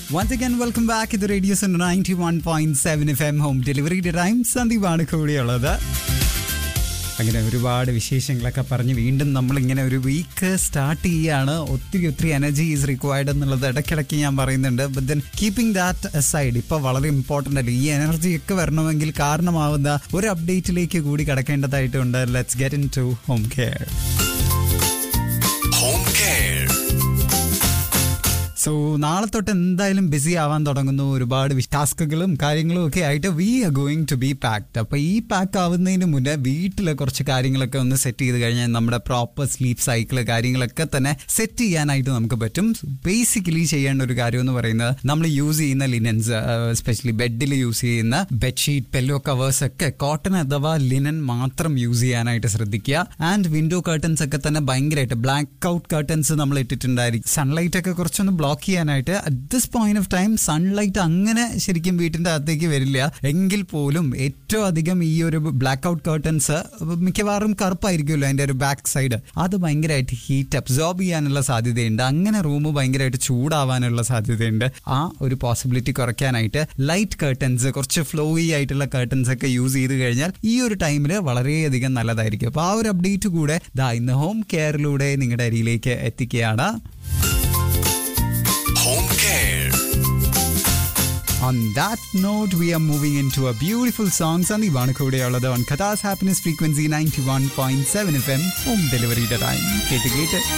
Once again, welcome back to the Radio Sun 91.7 FM home delivery time സന്ദീപാണ് കൂടിയുള്ളത് അങ്ങനെ ഒരുപാട് വിശേഷങ്ങളൊക്കെ പറഞ്ഞ് വീണ്ടും നമ്മൾ ഇങ്ങനെ ഒരു വീക്ക് സ്റ്റാർട്ട് ചെയ്യാണ് ഒത്തിരി ഒത്തിരി എനർജി ഈസ് റിക്വയർഡ് എന്നുള്ളത് ഇടയ്ക്കിടയ്ക്ക് ഞാൻ പറയുന്നുണ്ട് but then keeping that side ഇപ്പൊ വളരെ ഇമ്പോർട്ടൻ്റ് അല്ലേ ഈ എനർജി ഒക്കെ വരണമെങ്കിൽ കാരണമാവുന്ന ഒരു അപ്ഡേറ്റിലേക്ക് കൂടി കടക്കേണ്ടതായിട്ടുണ്ട് let's get into home care Home Care. So നാളെ തൊട്ട് എന്തായാലും ബിസി ആവാൻ തുടങ്ങുന്നു ഒരുപാട് ടാസ്കുകളും കാര്യങ്ങളും ഒക്കെ ആയിട്ട് we are going to be packed അപ്പൊ ഈ പാക്ക് ആവുന്നതിന് മുന്നേ വീട്ടിലെ കുറച്ച് കാര്യങ്ങളൊക്കെ ഒന്ന് സെറ്റ് ചെയ്ത് കഴിഞ്ഞാൽ നമ്മുടെ പ്രോപ്പർ സ്ലീപ്പ് സൈക്കിൾ കാര്യങ്ങളൊക്കെ തന്നെ സെറ്റ് ചെയ്യാനായിട്ട് നമുക്ക് പറ്റും ബേസിക്കലി ചെയ്യേണ്ട ഒരു കാര്യം എന്ന് പറയുന്നത് നമ്മൾ യൂസ് ചെയ്യുന്ന ലിനൻസ് എസ്പെഷ്യലി ബെഡിൽ യൂസ് ചെയ്യുന്ന ബെഡ്ഷീറ്റ് പെല്ലോ കവേഴ്സ് ഒക്കെ കോട്ടൺ അഥവാ ലിനൻ മാത്രം യൂസ് ചെയ്യാനായിട്ട് ശ്രദ്ധിക്കുക ആൻഡ് വിൻഡോ കർട്ടൻസ് ഒക്കെ തന്നെ ഭയങ്കരമായിട്ട് ബ്ലാക്ക് ഔട്ട് കർട്ടൻസ് നമ്മൾ ഇട്ടിട്ടുണ്ടായിരിക്കും സൺലൈറ്റ് ഒക്കെ കുറച്ചൊന്ന് ബ്ലോക്ക് ചെയ്യാനായിട്ട് at this point of time sunlight അങ്ങനെ ശരിക്കും വീട്ടിന്റെ അകത്തേക്ക് വരില്ല എങ്കിൽ പോലും ഏറ്റവും അധികം ഈ ഒരു ബ്ലാക്ക് ഔട്ട് കർട്ടൻസ് മിക്കവാറും കറുപ്പായിരിക്കുമല്ലോ അതിന്റെ ഒരു ബാക്ക് സൈഡ് അത് ഭയങ്കരമായിട്ട് ഹീറ്റ് അബ്സോർബ് ചെയ്യാനുള്ള സാധ്യതയുണ്ട് അങ്ങനെ റൂം ഭയങ്കരമായിട്ട് ചൂടാവാനുള്ള സാധ്യതയുണ്ട് ആ ഒരു പോസിബിലിറ്റി കുറയ്ക്കാനായിട്ട് ലൈറ്റ് കർട്ടൻസ് കുറച്ച് ഫ്ലോയി ആയിട്ടുള്ള കർട്ടൻസ് ഒക്കെ യൂസ് ചെയ്ത് കഴിഞ്ഞാൽ ഈ ഒരു ടൈമിൽ വളരെയധികം നല്ലതായിരിക്കും അപ്പോൾ ആ ഒരു അപ്ഡേറ്റ് കൂടെ ദാ ഇന്ന് ഹോം കെയറിലൂടെ നിങ്ങളുടെ അരിയിലേക്ക് എത്തിക്കുകയാണ് Home Care. On that note, we are moving into a beautiful song. സന്ദീപാണ് കൂടെയുള്ളത് on Katha's Happiness Frequency 91.7 FM home ഡെലിവറിയുടെ ടൈം കേട്ട് കേട്ട്